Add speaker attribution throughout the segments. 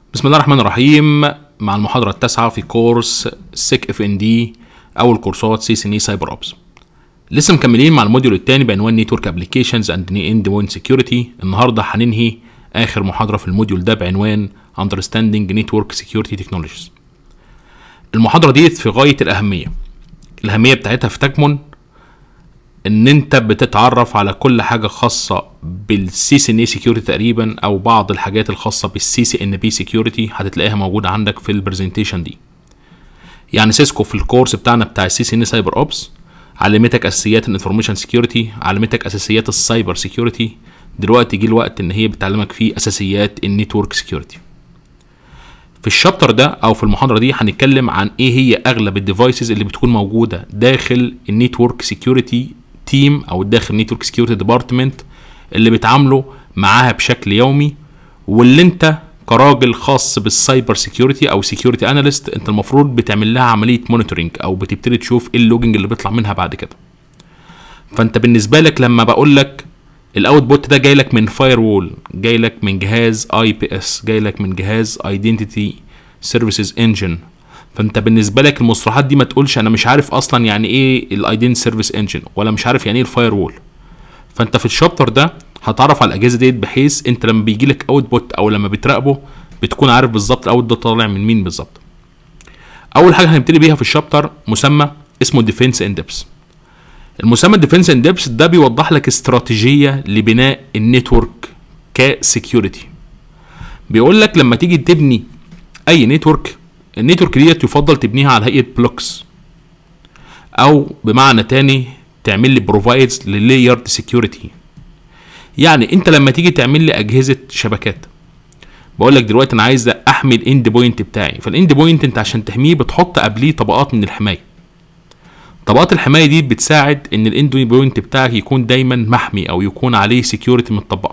Speaker 1: بسم الله الرحمن الرحيم مع المحاضرة التاسعة في كورس سيك اف ان دي أول كورسات سي سي اي سايبر اوبس لسه مكملين مع الموديول الثاني بعنوان نيتورك ابلكيشنز اند اند بوينت سكيورتي النهارده هننهي اخر محاضرة في الموديول ده بعنوان Understanding Network Security Technologies المحاضرة دي في غاية الأهمية الأهمية بتاعتها في تكمن ان انت بتتعرف على كل حاجه خاصه بالسي سي ان اي سكيورتي تقريبا او بعض الحاجات الخاصه بالسي سي ان بي سكيورتي هتلاقيها موجوده عندك في البرزنتيشن دي يعني سيسكو في الكورس بتاعنا بتاع السي سي ان سايبر اوبس علمتك اساسيات الانفورميشن سكيورتي علمتك اساسيات السايبر سكيورتي دلوقتي جه الوقت ان هي بتعلمك فيه اساسيات النيتورك سكيورتي في الشابتر ده او في المحاضره دي هنتكلم عن ايه هي اغلب الديفايسز اللي بتكون موجوده داخل النيتورك سكيورتي تيم او داخل النيتورك سكيورتي ديبارتمنت اللي بيتعاملوا معاها بشكل يومي واللي انت كراجل خاص بالسايبر سكيورتي او سكيورتي اناليست انت المفروض بتعمل لها عمليه مونيتورنج او بتبتدي تشوف ايه اللوجنج اللي بيطلع منها بعد كده فانت بالنسبه لك لما بقول لك الاوت بوت ده جاي لك من فاير وول جاي لك من جهاز اي بي اس جاي لك من جهاز ايدنتيتي سيرفيسز انجن فانت بالنسبه لك المصطلحات دي ما تقولش انا مش عارف اصلا يعني ايه الايدنتي سيرفيس انجن ولا مش عارف يعني ايه الفاير وول فانت في الشابتر ده هتعرف على الاجهزه ديت بحيث انت لما بيجي لك اوت بوت او لما بتراقبه بتكون عارف بالظبط الاوت ده طالع من مين بالظبط اول حاجه هنبتدي بيها في الشابتر مسمى اسمه ديفنس ان ديبس المسمى ديفنس ان ديبس ده بيوضح لك استراتيجيه لبناء النتورك كسكيورتي بيقول لك لما تيجي تبني اي نتورك النتورك ديت يفضل تبنيها على هيئه بلوكس او بمعنى تاني تعمل لي بروفايدز للايرد سكيورتي يعني انت لما تيجي تعمل لي اجهزه شبكات بقول لك دلوقتي انا عايز احمي الاند بوينت بتاعي فالاند بوينت انت عشان تحميه بتحط قبليه طبقات من الحمايه طبقات الحمايه دي بتساعد ان الاند بوينت بتاعك يكون دايما محمي او يكون عليه سكيورتي متطبقه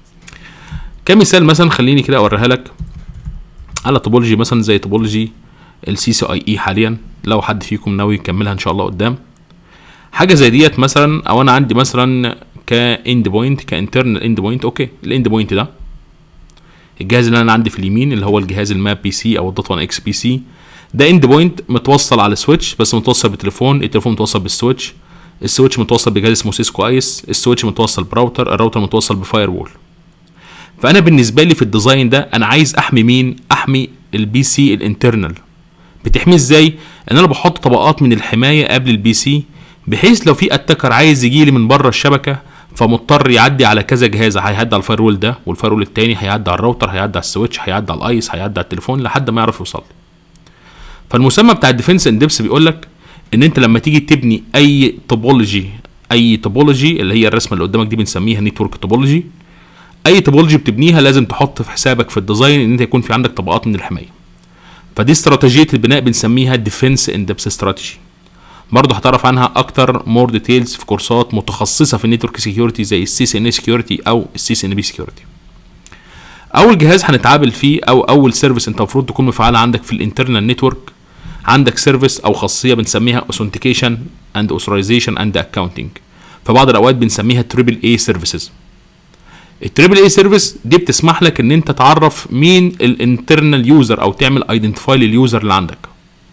Speaker 1: كمثال مثلا خليني كده اوريها لك على توبولوجي مثلا زي توبولوجي السي سي اي اي حاليا لو حد فيكم ناوي يكملها ان شاء الله قدام حاجه زي ديت مثلا او انا عندي مثلا كاند بوينت كانترنال اند بوينت اوكي الاند بوينت ده الجهاز اللي انا عندي في اليمين اللي هو الجهاز الماب بي سي او الدوت 1 اكس بي سي ده اند بوينت متوصل على سويتش بس متوصل بتليفون التليفون متوصل بالسويتش السويتش متوصل بجهاز اسمه سيسكو ايس السويتش متوصل براوتر الراوتر متوصل بفاير وول فانا بالنسبه لي في الديزاين ده انا عايز احمي مين احمي البي سي الانترنال بتحميه ازاي ان انا بحط طبقات من الحمايه قبل البي سي بحيث لو في اتاكر عايز يجي لي من بره الشبكه فمضطر يعدي على كذا جهاز هيعدي على الفاير وول ده والفاير وول التاني هيعدي على الراوتر هيعدي على السويتش هيعدي على الايس هيعدي على التليفون لحد ما يعرف يوصل لي فالمسمى بتاع الديفنس ان ديبس بيقول لك ان انت لما تيجي تبني اي توبولوجي اي توبولوجي اللي هي الرسمه اللي قدامك دي بنسميها نيتورك توبولوجي اي توبولوجي بتبنيها لازم تحط في حسابك في الديزاين ان انت يكون في عندك طبقات من الحمايه فدي استراتيجيه البناء بنسميها ديفنس ان ديبس استراتيجي برضه هتعرف عنها اكتر مور ديتيلز في كورسات متخصصه في النيتورك سكيورتي زي السي سي ان اي سكيورتي او السي سي ان بي سكيورتي اول جهاز هنتعامل فيه او اول سيرفيس انت المفروض تكون مفعله عندك في الانترنال نتورك عندك سيرفيس او خاصيه بنسميها اوثنتيكيشن اند اوثرايزيشن اند اكاونتنج في بعض الاوقات بنسميها تريبل اي سيرفيسز التريبل اي سيرفيس دي بتسمح لك ان انت تعرف مين الانترنال يوزر او تعمل ايدنتيفاي لليوزر اللي عندك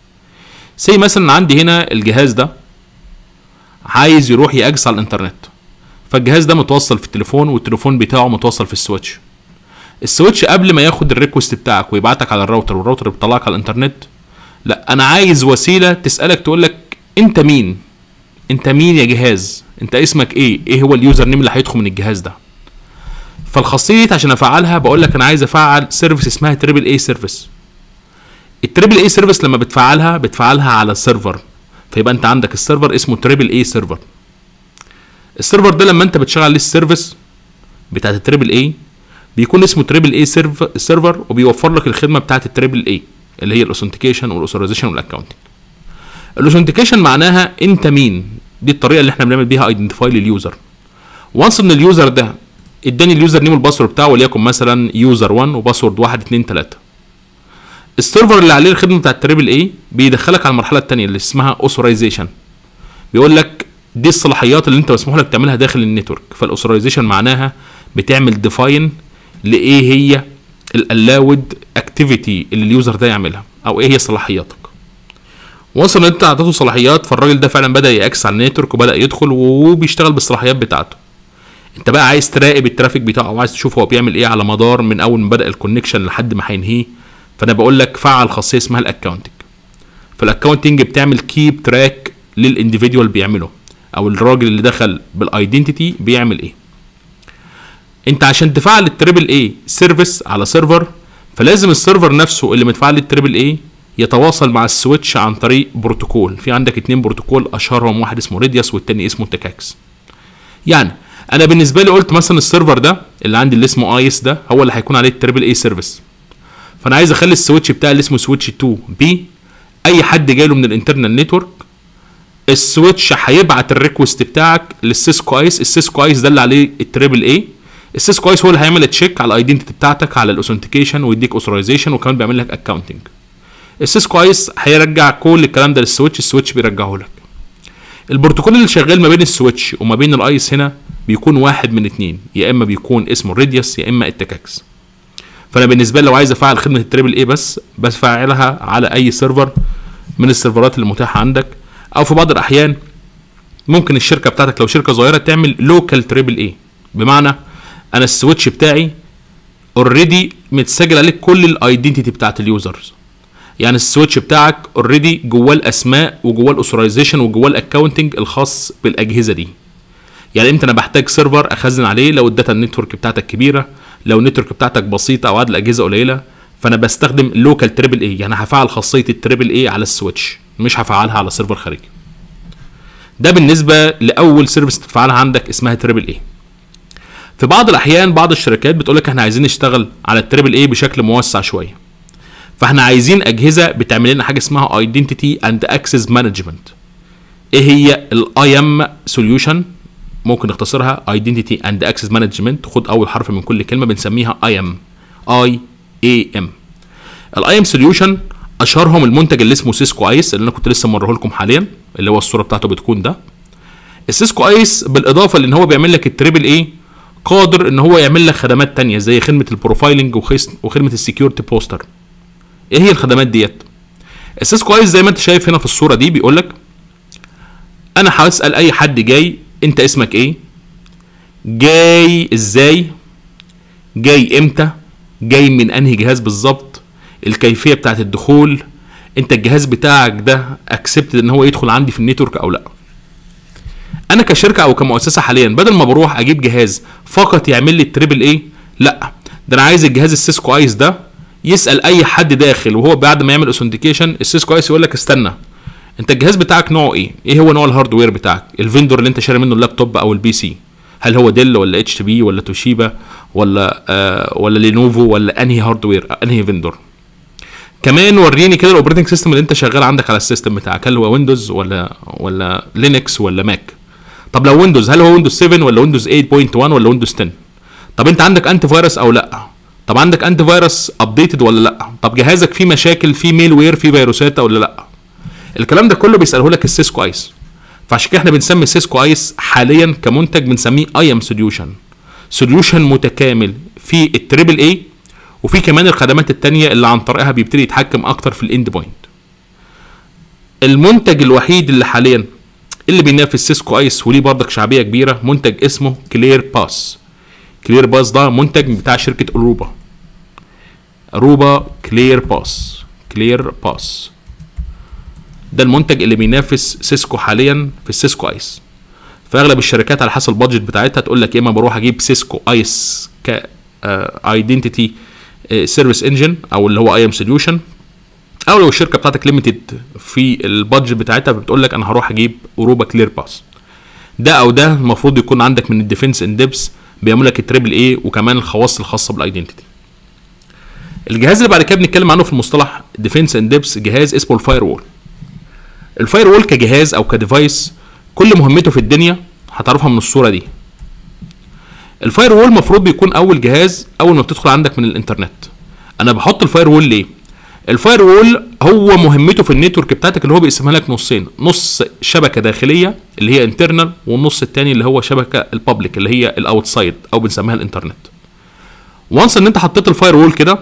Speaker 1: زي مثلا عندي هنا الجهاز ده عايز يروح يأجس على الانترنت فالجهاز ده متوصل في التليفون والتليفون بتاعه متوصل في السويتش السويتش قبل ما ياخد الريكوست بتاعك ويبعتك على الراوتر والراوتر بيطلعك على الانترنت لا انا عايز وسيله تسالك تقول لك انت مين انت مين يا جهاز انت اسمك ايه ايه هو اليوزر نيم اللي هيدخل من الجهاز ده فالخاصيه دي عشان افعلها بقول لك انا عايز افعل سيرفيس اسمها تريبل اي سيرفيس التريبل اي سيرفيس لما بتفعلها بتفعلها على السيرفر فيبقى انت عندك السيرفر اسمه تريبل اي سيرفر السيرفر ده لما انت بتشغل عليه السيرفيس بتاعت التريبل اي بيكون اسمه تريبل اي سيرفر وبيوفر لك الخدمه بتاعت التريبل اي اللي هي الاوثنتيكيشن والاوثرايزيشن والاكونتنج الاوثنتيكيشن معناها انت مين دي الطريقه اللي احنا بنعمل بيها ايدنتيفاي لليوزر وانس ان اليوزر ده اداني اليوزر نيم والباسورد بتاعه وليكن مثلا يوزر 1 وباسورد 1 2 3 السيرفر اللي عليه الخدمه بتاعت التريبل اي بيدخلك على المرحله الثانيه اللي اسمها اوثرايزيشن بيقول لك دي الصلاحيات اللي انت مسموح لك تعملها داخل النتورك فالاوثرايزيشن معناها بتعمل ديفاين لايه هي الالاود الاكتيفيتي اللي اليوزر ده يعملها او ايه هي صلاحياتك وصل ان انت اعطيته صلاحيات فالراجل ده فعلا بدا ياكس على النتورك وبدا يدخل وبيشتغل بالصلاحيات بتاعته انت بقى عايز تراقب الترافيك بتاعه او عايز تشوف هو بيعمل ايه على مدار من اول ما بدا الكونكشن لحد ما هينهيه فانا بقول لك فعل خاصيه اسمها الاكونتنج فالاكونتنج بتعمل كيب تراك للانديفيديوال بيعمله او الراجل اللي دخل بالايدنتيتي بيعمل ايه انت عشان تفعل التريبل اي سيرفيس على سيرفر فلازم السيرفر نفسه اللي متفعل التريبل اي يتواصل مع السويتش عن طريق بروتوكول في عندك اتنين بروتوكول اشهرهم واحد اسمه ريديوس والتاني اسمه تكاكس يعني انا بالنسبه لي قلت مثلا السيرفر ده اللي عندي اللي اسمه ايس ده هو اللي هيكون عليه التريبل اي سيرفيس فانا عايز اخلي السويتش بتاعي اللي اسمه سويتش 2 بي اي حد جاي له من الانترنال نتورك السويتش هيبعت الريكوست بتاعك للسيسكو ايس السيسكو ايس ده اللي عليه التريبل اي السيسكو ايس هو اللي هيعمل تشيك على الايدنتيتي بتاعتك على الاوثنتيكيشن ويديك اوثرايزيشن وكمان بيعمل لك اكونتنج السيسكو ايس هيرجع كل الكلام ده للسويتش السويتش بيرجعه لك البروتوكول اللي شغال ما بين السويتش وما بين الايس هنا بيكون واحد من اتنين يا اما بيكون اسمه الريديوس يا اما التكاكس فانا بالنسبه لي لو عايز افعل خدمه التريبل اي بس بفعلها على اي سيرفر من السيرفرات المتاحه عندك او في بعض الاحيان ممكن الشركه بتاعتك لو شركه صغيره تعمل لوكال تريبل اي بمعنى انا السويتش بتاعي اوريدي متسجل عليه كل الايدنتيتي بتاعت اليوزرز يعني السويتش بتاعك اوريدي جواه الاسماء وجواه الاوثرايزيشن وجواه الاكونتنج الخاص بالاجهزه دي يعني امتى انا بحتاج سيرفر اخزن عليه لو الداتا النتورك بتاعتك كبيره لو النتورك بتاعتك بسيطه او عدد الاجهزه قليله فانا بستخدم لوكال تريبل اي يعني هفعل خاصيه التريبل اي على السويتش مش هفعلها على سيرفر خارجي ده بالنسبه لاول سيرفيس تفعلها عندك اسمها تريبل اي في بعض الاحيان بعض الشركات بتقول لك احنا عايزين نشتغل على التريبل اي بشكل موسع شويه فاحنا عايزين اجهزه بتعمل لنا حاجه اسمها ايدنتيتي اند اكسس مانجمنت ايه هي الاي ام سوليوشن ممكن نختصرها ايدنتيتي اند اكسس مانجمنت خد اول حرف من كل كلمه بنسميها اي ام اي اي ام الاي ام سوليوشن اشهرهم المنتج اللي اسمه سيسكو ايس اللي انا كنت لسه موريه لكم حاليا اللي هو الصوره بتاعته بتكون ده السيسكو ايس بالاضافه لان هو بيعمل لك التريبل اي قادر ان هو يعمل لك خدمات تانية زي خدمه البروفايلنج وخدمه السكيورتي بوستر ايه هي الخدمات ديت السيسكو ايس زي ما انت شايف هنا في الصوره دي بيقول لك انا هسال اي حد جاي انت اسمك ايه جاي ازاي جاي امتى جاي من انهي جهاز بالظبط الكيفيه بتاعت الدخول انت الجهاز بتاعك ده اكسبتد ان هو يدخل عندي في النتورك او لا انا كشركه او كمؤسسه حاليا بدل ما بروح اجيب جهاز فقط يعمل لي التريبل اي لا ده انا عايز الجهاز السيسكو ايس ده يسال اي حد داخل وهو بعد ما يعمل اوثنتيكيشن السيسكو ايس يقول لك استنى انت الجهاز بتاعك نوعه ايه ايه هو نوع الهاردوير بتاعك الفندور اللي انت شاري منه اللابتوب او البي سي هل هو ديل ولا اتش تي بي ولا توشيبا ولا آه ولا لينوفو ولا انهي هاردوير انهي فندور كمان وريني كده الاوبريتنج سيستم اللي انت شغال عندك على السيستم بتاعك هل هو ويندوز ولا ولا لينكس ولا ماك طب لو ويندوز هل هو ويندوز 7 ولا ويندوز 8.1 ولا ويندوز 10 طب انت عندك انتي فيروس او لا طب عندك انتي فيروس ابديتد ولا لا طب جهازك فيه مشاكل فيه ميل وير فيه فيروسات ولا لا الكلام ده كله بيساله لك السيسكو ايس فعشان كده احنا بنسمي السيسكو ايس حاليا كمنتج بنسميه اي ام سوليوشن سوليوشن متكامل في التريبل اي وفي كمان الخدمات التانية اللي عن طريقها بيبتدي يتحكم اكتر في الاند بوينت المنتج الوحيد اللي حاليا اللي بينافس سيسكو ايس وليه برضك شعبيه كبيره منتج اسمه كلير باس كلير باس ده منتج بتاع شركه اروبا اروبا كلير باس كلير باس ده المنتج اللي بينافس سيسكو حاليا في السيسكو ايس فاغلب الشركات على حسب البادجت بتاعتها تقول لك يا اما بروح اجيب سيسكو ايس ك ايدنتيتي سيرفيس انجن او اللي هو اي ام سوليوشن او لو الشركه بتاعتك ليميتد في البادجت بتاعتها بتقول لك انا هروح اجيب اوروبا كلير باس ده او ده المفروض يكون عندك من الديفنس ان ديبس بيعمل لك التريبل اي وكمان الخواص الخاصه بالايدنتيتي الجهاز اللي بعد كده بنتكلم عنه في المصطلح ديفنس ان ديبس جهاز اسمه الفاير وول الفاير وول كجهاز او كديفايس كل مهمته في الدنيا هتعرفها من الصوره دي الفاير وول المفروض بيكون اول جهاز اول ما بتدخل عندك من الانترنت انا بحط الفاير وول ليه الفاير وول هو مهمته في النتورك بتاعتك اللي هو بيقسمها لك نصين نص شبكه داخليه اللي هي انترنال والنص الثاني اللي هو شبكه البابليك اللي هي الاوتسايد او بنسميها الانترنت وانس ان انت حطيت الفاير وول كده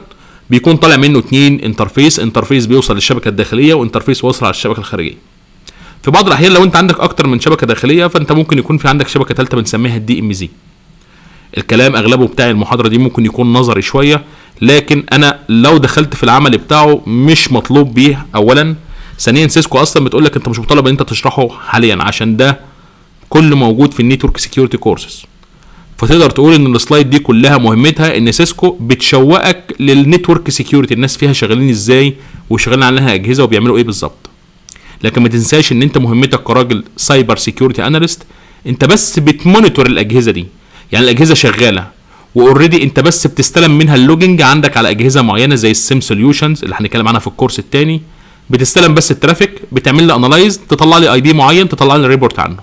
Speaker 1: بيكون طالع منه اتنين انترفيس انترفيس بيوصل للشبكه الداخليه وانترفيس واصل على الشبكه الخارجيه في بعض الاحيان لو انت عندك اكتر من شبكه داخليه فانت ممكن يكون في عندك شبكه ثالثه بنسميها الدي ام زي الكلام اغلبه بتاع المحاضره دي ممكن يكون نظري شويه لكن انا لو دخلت في العمل بتاعه مش مطلوب بيه اولا ثانيا سيسكو اصلا بتقول لك انت مش مطالب ان انت تشرحه حاليا عشان ده كل موجود في النيتورك سكيورتي كورسز فتقدر تقول ان السلايد دي كلها مهمتها ان سيسكو بتشوقك للنتورك سكيورتي الناس فيها شغالين ازاي وشغالين عليها اجهزه وبيعملوا ايه بالظبط لكن ما تنساش ان انت مهمتك كراجل سايبر سكيورتي اناليست انت بس بتمونيتور الاجهزه دي يعني الاجهزه شغاله واوريدي انت بس بتستلم منها اللوجنج عندك على اجهزه معينه زي السيم سوليوشنز اللي هنتكلم عنها في الكورس الثاني بتستلم بس الترافيك بتعمل لي انالايز تطلع لي اي دي معين تطلع لي ريبورت عنه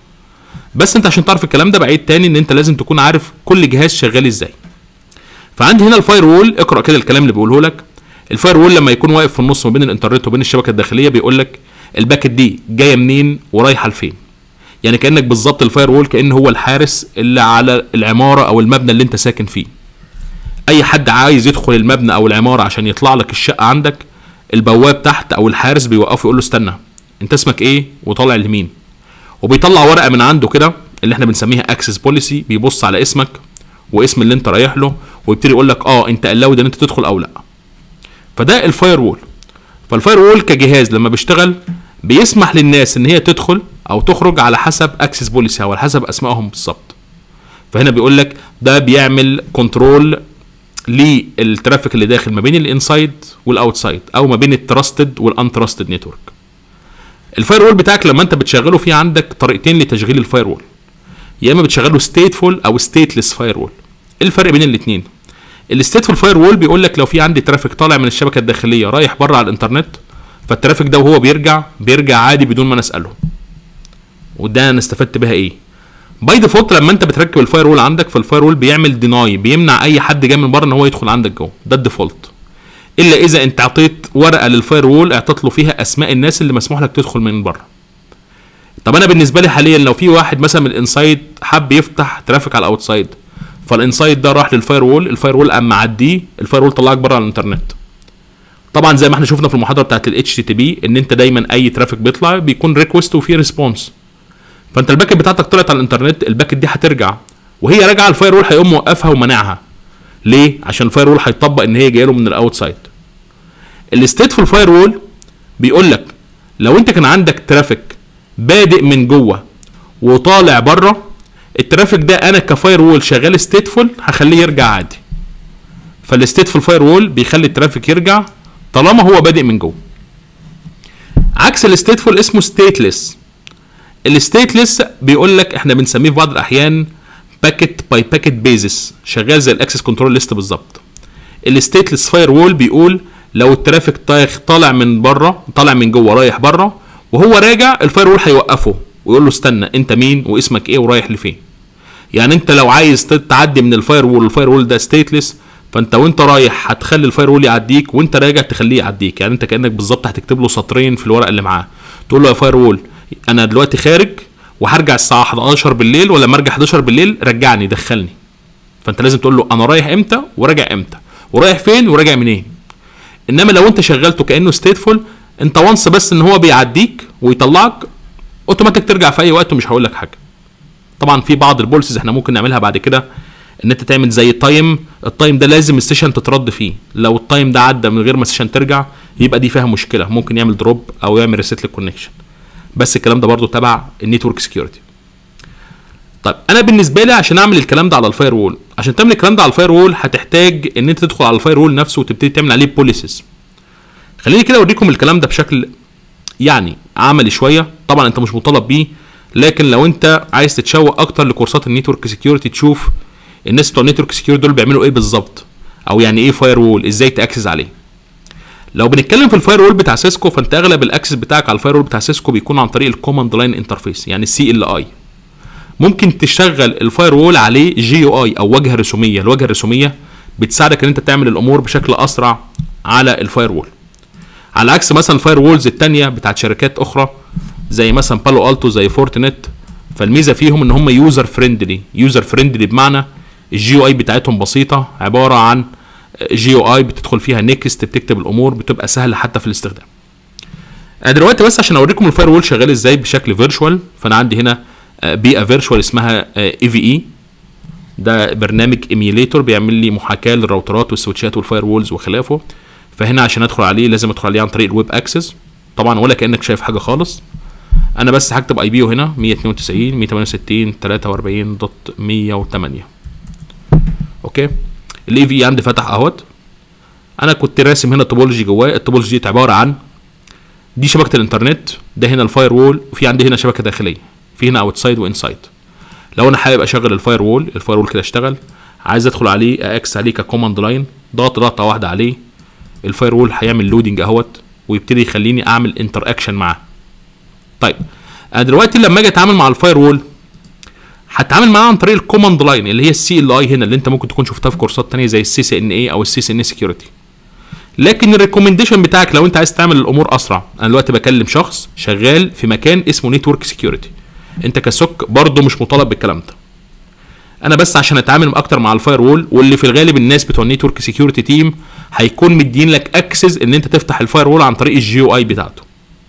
Speaker 1: بس انت عشان تعرف الكلام ده بعيد تاني ان انت لازم تكون عارف كل جهاز شغال ازاي فعندي هنا الفاير وول اقرا كده الكلام اللي بيقوله لك الفاير وول لما يكون واقف في النص ما بين الانترنت وبين الشبكه الداخليه بيقول لك الباكت دي جايه منين ورايحه لفين يعني كانك بالظبط الفاير وول كان هو الحارس اللي على العماره او المبنى اللي انت ساكن فيه اي حد عايز يدخل المبنى او العماره عشان يطلع لك الشقه عندك البواب تحت او الحارس بيوقفه يقول له استنى انت اسمك ايه وطالع لمين وبيطلع ورقه من عنده كده اللي احنا بنسميها اكسس بوليسي بيبص على اسمك واسم اللي انت رايح له ويبتدي يقول لك اه انت الاود ان انت تدخل او لا فده الفاير وول فالفاير وول كجهاز لما بيشتغل بيسمح للناس ان هي تدخل او تخرج على حسب اكسس بوليسي او على حسب اسمائهم بالظبط فهنا بيقول لك ده بيعمل كنترول للترافيك اللي داخل ما بين الانسايد والاوتسايد او ما بين التراستد والانتراستد نتورك الفاير وول بتاعك لما انت بتشغله في عندك طريقتين لتشغيل الفاير وول يا اما بتشغله ستيتفول او ستيتلس فاير وول ايه الفرق بين الاثنين الستيتفول فاير وول بيقول لك لو في عندي ترافيك طالع من الشبكه الداخليه رايح بره على الانترنت فالترافيك ده وهو بيرجع بيرجع عادي بدون ما نساله وده انا استفدت بها ايه باي ديفولت لما انت بتركب الفاير وول عندك فالفاير وول بيعمل ديناي بيمنع اي حد جاي من بره ان هو يدخل عندك جوه ده الديفولت الا اذا انت اعطيت ورقه للفاير وول اعطيت له فيها اسماء الناس اللي مسموح لك تدخل من بره طب انا بالنسبه لي حاليا لو في واحد مثلا من الانسايد حب يفتح ترافيك على الاوتسايد فالانسايد ده راح للفاير وول الفاير وول قام معديه الفاير وول طلعك بره على الانترنت طبعا زي ما احنا شفنا في المحاضره بتاعت الاتش تي بي ان انت دايما اي ترافيك بيطلع بيكون ريكوست وفي ريسبونس فانت الباكت بتاعتك طلعت على الانترنت الباكت دي هترجع وهي راجعه الفاير وول هيقوم موقفها ومنعها ليه عشان الفاير وول هيطبق ان هي جايه له من الاوتسايد الستيتفول فاير وول بيقول لك لو انت كان عندك ترافيك بادئ من جوه وطالع بره الترافيك ده انا كفاير وول شغال ستيتفول هخليه يرجع عادي فالستيتفول فاير وول بيخلي الترافيك يرجع طالما هو بادئ من جوه عكس الستيتفول اسمه ستيتلس الستيتلس بيقول لك احنا بنسميه في بعض الاحيان باكيت باي باكيت بيزس شغال زي الاكسس كنترول ليست بالظبط الستيتلس فاير وول بيقول لو الترافيك طالع من بره طالع من جوه رايح بره وهو راجع الفاير وول هيوقفه ويقول له استنى انت مين واسمك ايه ورايح لفين يعني انت لو عايز تعدي من الفاير وول الفاير وول ده ستيتلس فانت وانت رايح هتخلي الفاير وول يعديك وانت راجع تخليه يعديك يعني انت كانك بالظبط هتكتب له سطرين في الورق اللي معاه تقول له يا فاير وول انا دلوقتي خارج وهرجع الساعه 11 بالليل ولما ارجع 11 بالليل رجعني دخلني فانت لازم تقول له انا رايح امتى وراجع امتى ورايح فين وراجع منين انما لو انت شغلته كانه ستيتفول انت وانس بس ان هو بيعديك ويطلعك اوتوماتيك ترجع في اي وقت ومش هقول لك حاجه طبعا في بعض البوليسز احنا ممكن نعملها بعد كده ان انت تعمل زي تايم التايم ده لازم السيشن تترد فيه لو التايم ده عدى من غير ما السيشن ترجع يبقى دي فيها مشكله ممكن يعمل دروب او يعمل ريسيت للكونكشن بس الكلام ده برضو تبع النيتورك سكيورتي طيب انا بالنسبه لي عشان اعمل الكلام ده على الفاير وول عشان تعمل الكلام ده على الفاير وول هتحتاج ان انت تدخل على الفاير وول نفسه وتبتدي تعمل عليه بوليسز خليني كده اوريكم الكلام ده بشكل يعني عملي شويه طبعا انت مش مطالب بيه لكن لو انت عايز تتشوق اكتر لكورسات النيتورك سكيورتي تشوف الناس بتوع النيتورك سكيورتي دول بيعملوا ايه بالظبط او يعني ايه فاير وول ازاي تاكسس عليه لو بنتكلم في الفاير وول بتاع سيسكو فانت اغلب الاكسس بتاعك على الفاير وول بتاع سيسكو بيكون عن طريق الكوماند لاين انترفيس يعني السي ال اي ممكن تشغل الفاير وول عليه جي يو اي او واجهه رسوميه الواجهه الرسوميه بتساعدك ان انت تعمل الامور بشكل اسرع على الفاير وول على عكس مثلا الفاير وولز التانية بتاعت شركات اخرى زي مثلا بالو التو زي فورتنت فالميزه فيهم ان هم يوزر فريندلي يوزر فريندلي بمعنى الجي يو اي بتاعتهم بسيطه عباره عن جي او اي بتدخل فيها نيكست بتكتب الامور بتبقى سهله حتى في الاستخدام انا دلوقتي بس عشان اوريكم الفاير وول شغال ازاي بشكل فيرتشوال فانا عندي هنا آه، بيئه فيرتشوال اسمها اي في اي ده برنامج ايميليتور بيعمل لي محاكاه للراوترات والسويتشات والفاير وولز وخلافه فهنا عشان ادخل عليه لازم ادخل عليه عن طريق الويب اكسس طبعا ولا كانك شايف حاجه خالص انا بس هكتب اي بي هنا 192 168 43 دوت 108 اوكي الاي في عندي فتح اهوت انا كنت راسم هنا توبولوجي جواه التوبولوجي دي عباره عن دي شبكه الانترنت ده هنا الفاير وول وفي عندي هنا شبكه داخليه في هنا اوتسايد وانسايد لو انا حابب اشغل الفاير وول الفاير وول كده اشتغل عايز ادخل عليه اكس عليه ككوماند لاين ضغط ضغطه واحده عليه الفاير وول هيعمل لودنج اهوت ويبتدي يخليني اعمل انتر اكشن معاه طيب انا دلوقتي لما اجي اتعامل مع الفاير وول هتعامل معاه عن طريق الكوماند لاين اللي هي السي ال اي هنا اللي انت ممكن تكون شفتها في كورسات تانية زي السي سي ان اي او السي سي ان سكيورتي لكن الريكومنديشن بتاعك لو انت عايز تعمل الامور اسرع انا دلوقتي بكلم شخص شغال في مكان اسمه نتورك سكيورتي انت كسوك برضه مش مطالب بالكلام ده انا بس عشان اتعامل اكتر مع الفاير وول واللي في الغالب الناس بتوع النتورك سكيورتي تيم هيكون مدين لك اكسس ان انت تفتح الفاير وول عن طريق الجي او اي بتاعته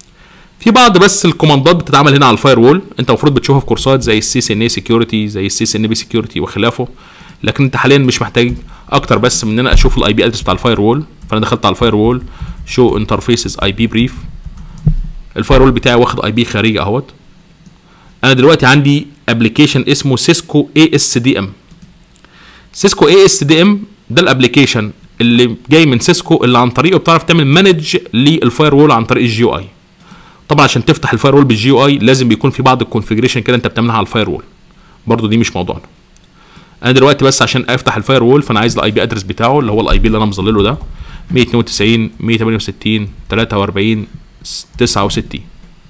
Speaker 1: في بعض بس الكوماندات بتتعمل هنا على الفاير وول انت المفروض بتشوفها في كورسات زي السي سي ان اي سكيورتي زي السي سي ان بي سكيورتي وخلافه لكن انت حاليا مش محتاج اكتر بس من ان انا اشوف الاي بي ادرس بتاع الفاير وول فانا دخلت على الفاير وول شو انترفيسز اي بي بريف الفاير وول بتاعي واخد اي بي خارجي اهوت انا دلوقتي عندي ابلكيشن اسمه سيسكو اي اس دي ام سيسكو اي اس دي ام ده الابلكيشن اللي جاي من سيسكو اللي عن طريقه بتعرف تعمل مانج للفاير وول عن طريق الجي او اي طبعا عشان تفتح الفاير وول بالجي او اي لازم بيكون في بعض الكونفيجريشن كده انت بتعملها على الفاير وول برضه دي مش موضوعنا انا دلوقتي بس عشان افتح الفاير وول فانا عايز الاي بي ادرس بتاعه اللي هو الاي بي اللي انا مظلله ده 192 168 43 69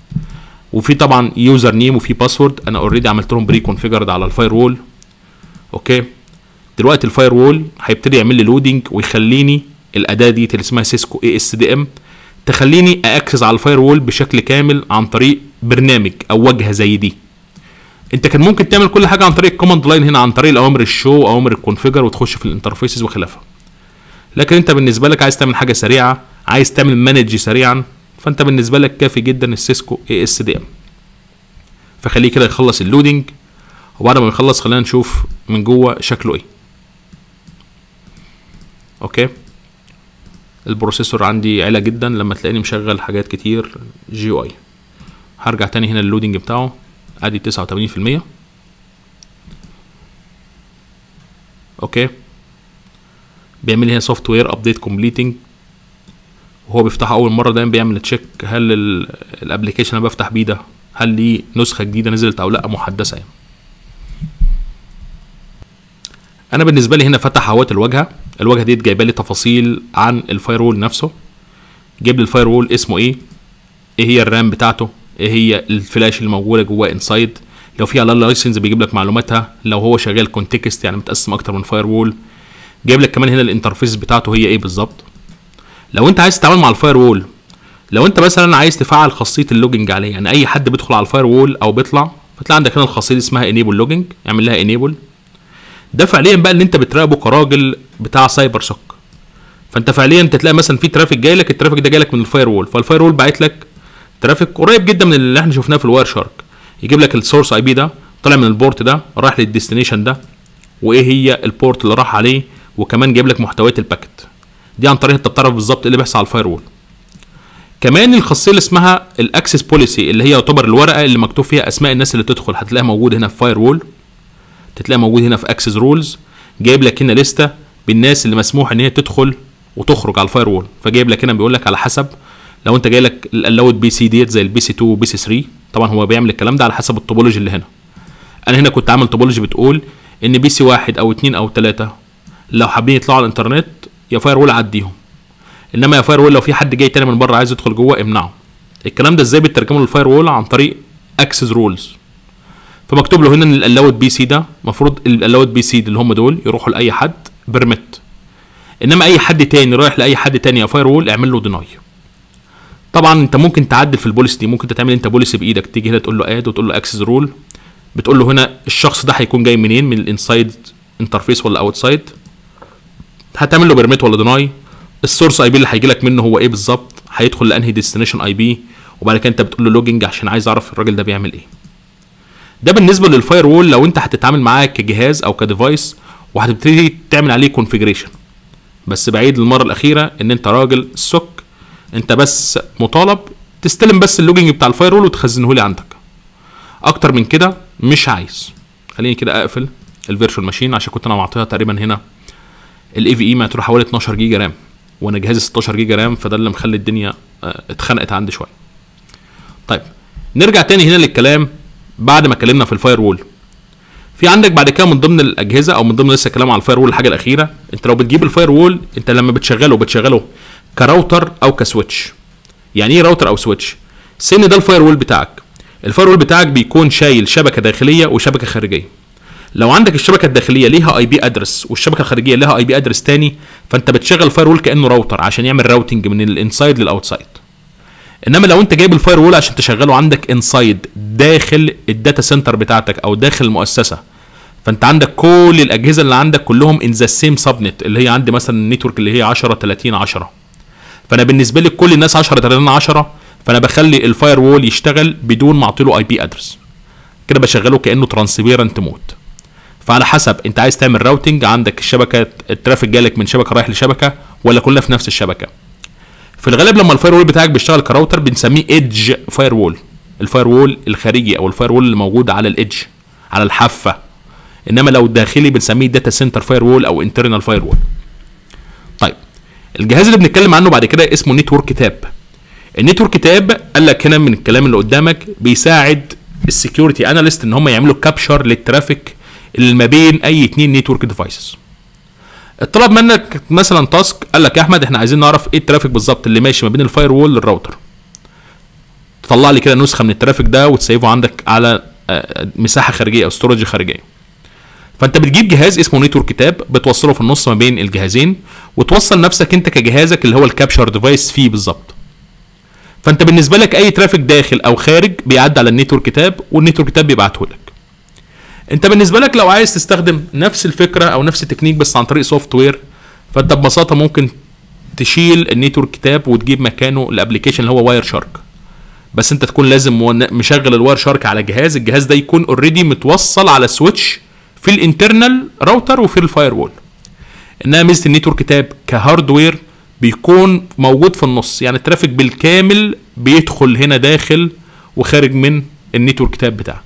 Speaker 1: وفي طبعا يوزر نيم وفي باسورد انا اوريدي عملت لهم بري كونفيجرد على الفاير وول اوكي دلوقتي الفاير وول هيبتدي يعمل لي لودنج ويخليني الاداه دي اللي اسمها سيسكو اي اس دي ام تخليني اكسس على الفاير وول بشكل كامل عن طريق برنامج او واجهه زي دي انت كان ممكن تعمل كل حاجه عن طريق الكوماند لاين هنا عن طريق الاوامر الشو اوامر الكونفيجر وتخش في الانترفيسز وخلافها لكن انت بالنسبه لك عايز تعمل حاجه سريعه عايز تعمل مانج سريعا فانت بالنسبه لك كافي جدا السيسكو اي اس دي ام فخليه كده يخلص اللودنج وبعد ما يخلص خلينا نشوف من جوه شكله ايه اوكي البروسيسور عندي عالي جدا لما تلاقيني مشغل حاجات كتير جي او اي هرجع تاني هنا اللودنج بتاعه ادي تسعة وتمانين في المية اوكي بيعمل لي هنا سوفت وير ابديت كومبليتنج وهو بيفتحها اول مره دايما بيعمل تشيك هل الابلكيشن اللي بفتح بيه ده هل ليه نسخه جديده نزلت او لا محدثه يعني انا بالنسبه لي هنا فتح اهوت الواجهه الواجهه دي جايبه لي تفاصيل عن الفاير وول نفسه جايب لي الفاير وول اسمه ايه ايه هي الرام بتاعته ايه هي الفلاش اللي موجوده جواه انسايد لو في على لايسنس بيجيب لك معلوماتها لو هو شغال كونتكست يعني متقسم اكتر من فاير وول جايب لك كمان هنا الانترفيس بتاعته هي ايه بالظبط لو انت عايز تتعامل مع الفاير وول لو انت مثلا عايز تفعل خاصيه اللوجنج عليه يعني اي حد بيدخل على الفاير وول او بيطلع فتلاقي عندك هنا الخاصيه دي اسمها انيبل لوجنج اعمل لها انيبل ده فعليا بقى اللي انت بتراقبه كراجل بتاع سايبر سوك فانت فعليا انت تلاقي مثلا في ترافيك جاي لك الترافيك ده جاي لك من الفاير وول فالفاير وول باعت لك ترافيك قريب جدا من اللي احنا شفناه في الواير شارك يجيب لك السورس اي بي ده طالع من البورت ده راح للديستنيشن ده وايه هي البورت اللي راح عليه وكمان جايب لك محتويات الباكت دي عن طريق انت بتعرف بالظبط ايه اللي بيحصل على الفاير وول كمان الخاصيه اللي اسمها الاكسس بوليسي اللي هي يعتبر الورقه اللي مكتوب فيها اسماء الناس اللي تدخل هتلاقيها موجوده هنا في فاير وول تتلاقي موجود هنا في اكسس رولز جايب لك هنا لسته بالناس اللي مسموح ان هي تدخل وتخرج على الفاير وول فجايب لك هنا بيقول لك على حسب لو انت جاي لك الالاود بي سي ديت زي البي سي 2 وبي سي 3 طبعا هو بيعمل الكلام ده على حسب التوبولوجي اللي هنا انا هنا كنت عامل توبولوجي بتقول ان بي سي واحد او اتنين او تلاته لو حابين يطلعوا على الانترنت يا فاير وول عديهم انما يا فاير وول لو في حد جاي تاني من بره عايز يدخل جوه امنعه الكلام ده ازاي بترجمه للفاير وول عن طريق اكسس رولز فمكتوب له هنا ان الالاود بي سي ده المفروض الالاود بي سي اللي هم دول يروحوا لاي حد بيرميت انما اي حد تاني رايح لاي حد تاني يا فاير وول اعمل له ديناي طبعا انت ممكن تعدل في البوليسي دي ممكن تعمل انت بوليسي بايدك تيجي هنا تقول له اد وتقول له اكسس رول بتقول له هنا الشخص ده هيكون جاي منين من الانسايد انترفيس ولا اوتسايد هتعمل له بيرميت ولا ديناي السورس اي بي اللي هيجي لك منه هو ايه بالظبط هيدخل لانهي ديستنيشن اي بي وبعد كده انت بتقول له لوجينج عشان عايز اعرف الراجل ده بيعمل ايه ده بالنسبه للفاير وول لو انت هتتعامل معاه كجهاز او كديفايس وهتبتدي تعمل عليه كونفيجريشن بس بعيد المره الاخيره ان انت راجل سك انت بس مطالب تستلم بس اللوجينج بتاع الفاير وول وتخزنه لي عندك اكتر من كده مش عايز خليني كده اقفل الفيرتشوال ماشين عشان كنت انا معطيها تقريبا هنا الاي في اي ما تروح حوالي 12 جيجا رام وانا جهازي 16 جيجا رام فده اللي مخلي الدنيا اه، اتخنقت عندي شويه طيب نرجع تاني هنا للكلام بعد ما اتكلمنا في الفاير وول في عندك بعد كده من ضمن الاجهزه او من ضمن لسه الكلام على الفاير وول الحاجه الاخيره انت لو بتجيب الفاير وول انت لما بتشغله بتشغله كراوتر او كسويتش يعني ايه راوتر او سويتش سن ده الفاير وول بتاعك الفاير وول بتاعك بيكون شايل شبكه داخليه وشبكه خارجيه لو عندك الشبكه الداخليه ليها اي بي ادرس والشبكه الخارجيه ليها اي بي ادرس تاني فانت بتشغل الفاير وول كانه راوتر عشان يعمل راوتنج من الانسايد للاوتسايد انما لو انت جايب الفاير وول عشان تشغله عندك انسايد داخل الداتا سنتر بتاعتك او داخل المؤسسه فانت عندك كل الاجهزه اللي عندك كلهم ان ذا سيم سبنت اللي هي عندي مثلا النتورك اللي هي 10 30 10 فانا بالنسبه لي كل الناس 10 30 10 فانا بخلي الفاير وول يشتغل بدون ما اعطي له اي بي ادرس كده بشغله كانه ترانسبيرنت مود فعلى حسب انت عايز تعمل راوتنج عندك الشبكه الترافيك جالك من شبكه رايح لشبكه ولا كلها في نفس الشبكه في الغالب لما الفاير وول بتاعك بيشتغل كراوتر بنسميه ايدج فاير وول الفاير وول الخارجي او الفاير وول اللي موجود على الايدج على الحافه انما لو داخلي بنسميه داتا سنتر فاير وول او انترنال فاير وول طيب الجهاز اللي بنتكلم عنه بعد كده اسمه نتورك تاب النتورك تاب قال لك هنا من الكلام اللي قدامك بيساعد السكيورتي اناليست ان هم يعملوا كابشر للترافيك اللي ما بين اي اتنين نتورك ديفايسز الطلب منك مثلا تاسك قال لك يا احمد احنا عايزين نعرف ايه الترافيك بالظبط اللي ماشي ما بين الفاير وول للراوتر تطلع لي كده نسخه من الترافيك ده وتسيفه عندك على آه، مساحه خارجيه او ستورج خارجيه فانت بتجيب جهاز اسمه نتورك كتاب بتوصله في النص ما بين الجهازين وتوصل نفسك انت كجهازك اللي هو الكابشر ديفايس فيه بالظبط فانت بالنسبه لك اي ترافيك داخل او خارج بيعدي على النتورك كتاب والنتورك كتاب بيبعته لك انت بالنسبه لك لو عايز تستخدم نفس الفكره او نفس التكنيك بس عن طريق سوفت وير فانت ببساطه ممكن تشيل النتورك كتاب وتجيب مكانه الابلكيشن اللي هو واير شارك بس انت تكون لازم مون- مشغل الواير شارك على جهاز الجهاز ده يكون اوريدي متوصل على سويتش في الانترنال راوتر وفي الفاير وول انما ميزه النتورك كتاب كهاردوير بيكون موجود في النص يعني الترافيك بالكامل بيدخل هنا داخل وخارج من النتورك كتاب بتاعك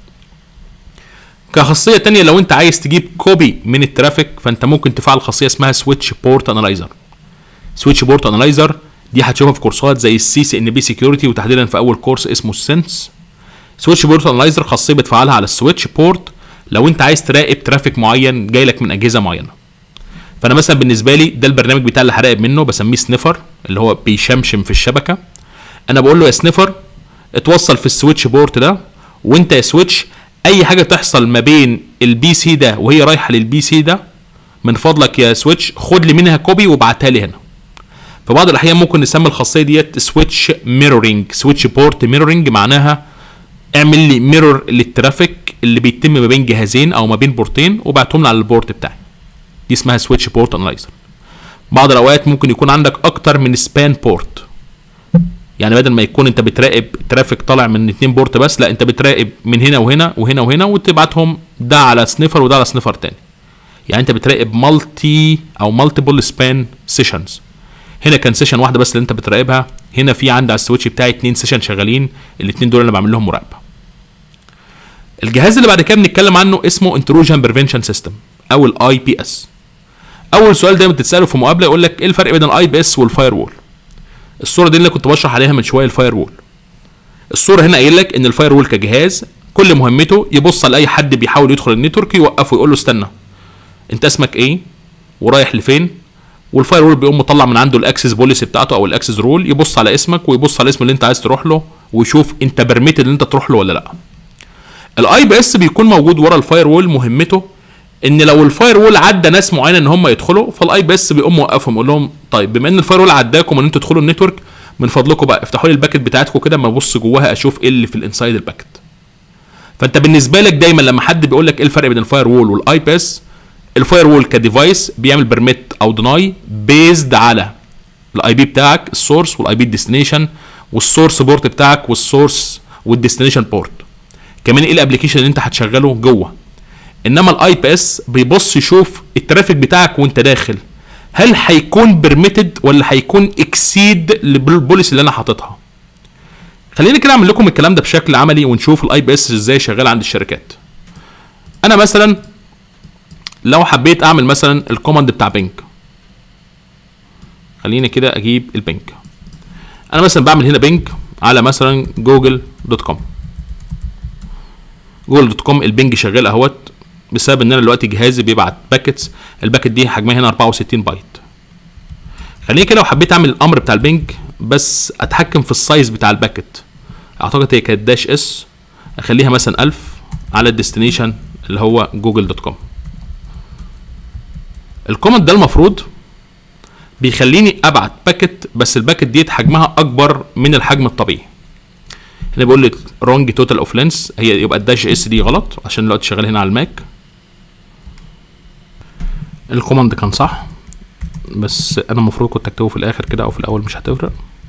Speaker 1: كخاصيه تانية لو انت عايز تجيب كوبي من الترافيك فانت ممكن تفعل خاصيه اسمها سويتش بورت انالايزر سويتش بورت انالايزر دي هتشوفها في كورسات زي السي سي ان بي سكيورتي وتحديدا في اول كورس اسمه السنس سويتش بورت انالايزر خاصيه بتفعلها على السويتش بورت لو انت عايز تراقب ترافيك معين جاي لك من اجهزه معينه فانا مثلا بالنسبه لي ده البرنامج بتاع اللي هراقب منه بسميه سنيفر اللي هو بيشمشم في الشبكه انا بقول له يا سنيفر اتوصل في السويتش بورت ده وانت يا سويتش اي حاجه تحصل ما بين البي سي ده وهي رايحه للبي سي ده من فضلك يا سويتش خد لي منها كوبي وابعتها لي هنا في بعض الاحيان ممكن نسمي الخاصيه ديت سويتش ميرورنج سويتش بورت ميرورنج معناها اعمل لي ميرور للترافيك اللي بيتم ما بين جهازين او ما بين بورتين وبعتهم لي على البورت بتاعي دي اسمها سويتش بورت انالايزر بعض الاوقات ممكن يكون عندك اكتر من سبان بورت يعني بدل ما يكون انت بتراقب ترافيك طالع من اتنين بورت بس لا انت بتراقب من هنا وهنا وهنا وهنا وتبعتهم ده على سنيفر وده على سنيفر تاني يعني انت بتراقب مالتي او مالتيبل سبان سيشنز هنا كان سيشن واحده بس اللي انت بتراقبها هنا في عندي على السويتش بتاعي اتنين سيشن شغالين الاتنين دول انا بعمل لهم مراقبه الجهاز اللي بعد كده بنتكلم عنه اسمه انتروجن بريفنشن سيستم او الاي بي اس اول سؤال دايما بتتساله في مقابله يقول لك ايه الفرق بين الاي بي اس والفاير وول الصوره دي اللي كنت بشرح عليها من شويه الفاير وول الصوره هنا قايل لك ان الفاير وول كجهاز كل مهمته يبص على اي حد بيحاول يدخل النتورك يوقفه يقول له استنى انت اسمك ايه ورايح لفين والفاير وول بيقوم مطلع من عنده الاكسس بوليسي بتاعته او الاكسس رول يبص على اسمك ويبص على الاسم اللي انت عايز تروح له ويشوف انت برميتد ان انت تروح له ولا لا الاي بي اس بيكون موجود ورا الفاير وول مهمته ان لو الفاير وول عدى ناس معينه ان هم يدخلوا فالاي بي اس بيقوم موقفهم يقول لهم طيب بما ان الفاير وول عداكم ان انتوا تدخلوا النتورك من فضلكم بقى افتحوا لي الباكت بتاعتكم كده اما ابص جواها اشوف ايه اللي في الانسايد الباكت فانت بالنسبه لك دايما لما حد بيقول لك ايه الفرق بين الفاير وول والاي بي اس الفاير وول كديفايس بيعمل بيرميت او ديناي بيزد على الاي بي بتاعك السورس والاي بي الديستنيشن والسورس بورت بتاعك والسورس والديستنيشن بورت كمان ايه الابلكيشن اللي انت هتشغله جوه انما الاي بي اس بيبص يشوف الترافيك بتاعك وانت داخل هل هيكون بيرميتد ولا هيكون اكسيد للبوليسي اللي انا حاططها خليني كده اعمل لكم الكلام ده بشكل عملي ونشوف الاي بي اس ازاي شغال عند الشركات انا مثلا لو حبيت اعمل مثلا الكوماند بتاع بنك خليني كده اجيب البنك انا مثلا بعمل هنا بنك على مثلا جوجل دوت كوم جوجل دوت كوم البنج شغال اهوت بسبب ان انا دلوقتي جهازي بيبعت باكتس الباكت دي حجمها هنا 64 بايت خليني كده لو حبيت اعمل الامر بتاع البنج بس اتحكم في السايز بتاع الباكت اعتقد هي كانت داش اس اخليها مثلا 1000 على الديستنيشن اللي هو جوجل دوت كوم الكومنت ده المفروض بيخليني ابعت باكت بس الباكت ديت حجمها اكبر من الحجم الطبيعي هنا بيقول لي رونج توتال اوف لينس هي يبقى الداش اس دي غلط عشان دلوقتي شغال هنا على الماك الكوماند كان صح بس انا المفروض كنت اكتبه في الاخر كده او في الاول مش هتفرق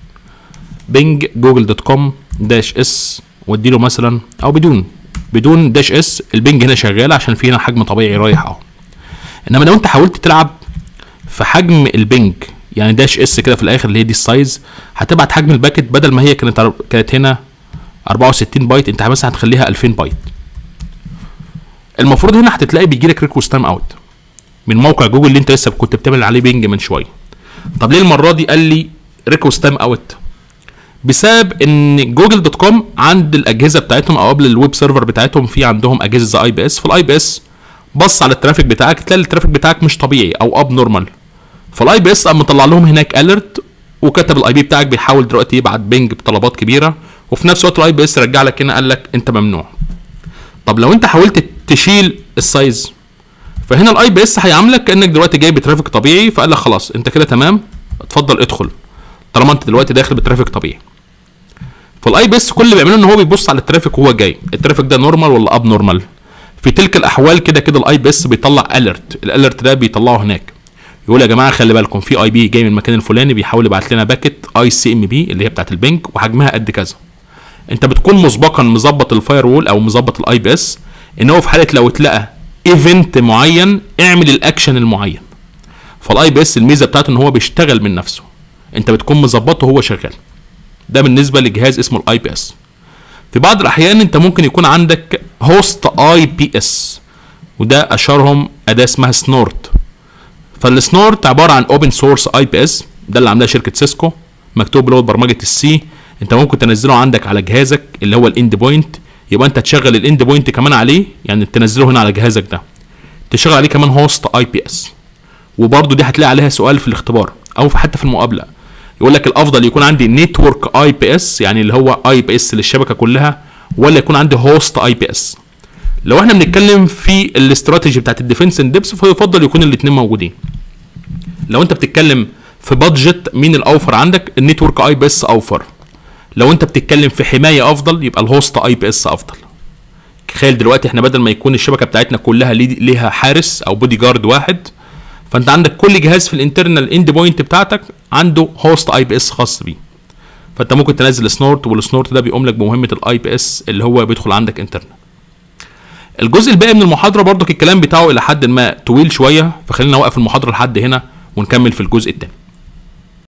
Speaker 1: بينج جوجل دوت كوم داش اس واديله مثلا او بدون بدون داش اس البنج هنا شغال عشان في هنا حجم طبيعي رايح اهو انما لو انت حاولت تلعب في حجم البنج يعني داش اس كده في الاخر اللي هي دي السايز هتبعت حجم الباكت بدل ما هي كانت كانت هنا 64 بايت انت مثلا هتخليها 2000 بايت المفروض هنا هتتلاقي بيجي لك ريكوست تايم اوت من موقع جوجل اللي انت لسه كنت بتعمل عليه بينج من شويه طب ليه المره دي قال لي ريكوست تايم اوت بسبب ان جوجل دوت كوم عند الاجهزه بتاعتهم او قبل الويب سيرفر بتاعتهم في عندهم اجهزه اي بي اس فالاي بي اس بص على الترافيك بتاعك تلاقي الترافيك بتاعك مش طبيعي او اب نورمال فالاي بي اس قام مطلع لهم هناك اليرت وكتب الاي بي بتاعك بيحاول دلوقتي يبعت بينج بطلبات كبيره وفي نفس الوقت الاي بي اس رجع لك هنا قال لك انت ممنوع طب لو انت حاولت تشيل السايز فهنا الاي بي اس هيعاملك كانك دلوقتي جاي بترافيك طبيعي فقال لك خلاص انت كده تمام اتفضل ادخل طالما انت دلوقتي داخل بترافيك طبيعي فالاي بي اس كل اللي بيعمله ان هو بيبص على الترافيك وهو جاي الترافيك ده نورمال ولا اب نورمال في تلك الاحوال كده كده الاي بي اس بيطلع اليرت الاليرت ده بيطلعه هناك يقول يا جماعه خلي بالكم في اي بي جاي من المكان الفلاني بيحاول يبعت لنا باكت اي سي ام بي اللي هي بتاعت البنك وحجمها قد كذا انت بتكون مسبقا مظبط الفاير وول او مظبط الاي بي اس ان هو في حاله لو اتلقى ايفنت معين اعمل الاكشن المعين فالاي بي اس الميزه بتاعته ان هو بيشتغل من نفسه انت بتكون مظبطه وهو شغال ده بالنسبه لجهاز اسمه الاي بي اس في بعض الاحيان انت ممكن يكون عندك هوست اي بي اس وده اشهرهم اداه اسمها سنورت فالسنورت عباره عن اوبن سورس اي بي اس ده اللي عاملاه شركه سيسكو مكتوب له برمجه السي انت ممكن تنزله عندك على جهازك اللي هو الاند بوينت يبقى انت تشغل الاند بوينت كمان عليه يعني تنزله هنا على جهازك ده تشغل عليه كمان هوست اي بي اس وبرده دي هتلاقي عليها سؤال في الاختبار او في حتى في المقابله يقول لك الافضل يكون عندي نتورك اي بي اس يعني اللي هو اي بي اس للشبكه كلها ولا يكون عندي هوست اي بي اس لو احنا بنتكلم في الاستراتيجي بتاعت الديفنس ان ديبس فيفضل يكون الاثنين موجودين لو انت بتتكلم في بادجت مين الاوفر عندك النتورك اي بي اس اوفر لو انت بتتكلم في حمايه افضل يبقى الهوست اي بي اس افضل تخيل دلوقتي احنا بدل ما يكون الشبكه بتاعتنا كلها ليها حارس او بودي جارد واحد فانت عندك كل جهاز في الانترنال اند بوينت بتاعتك عنده هوست اي بي اس خاص بيه فانت ممكن تنزل سنورت والسنورت ده بيقوم لك بمهمه الاي بي اس اللي هو بيدخل عندك انترنال الجزء الباقي من المحاضره برضك الكلام بتاعه الى حد ما طويل شويه فخلينا نوقف المحاضره لحد هنا ونكمل في الجزء الثاني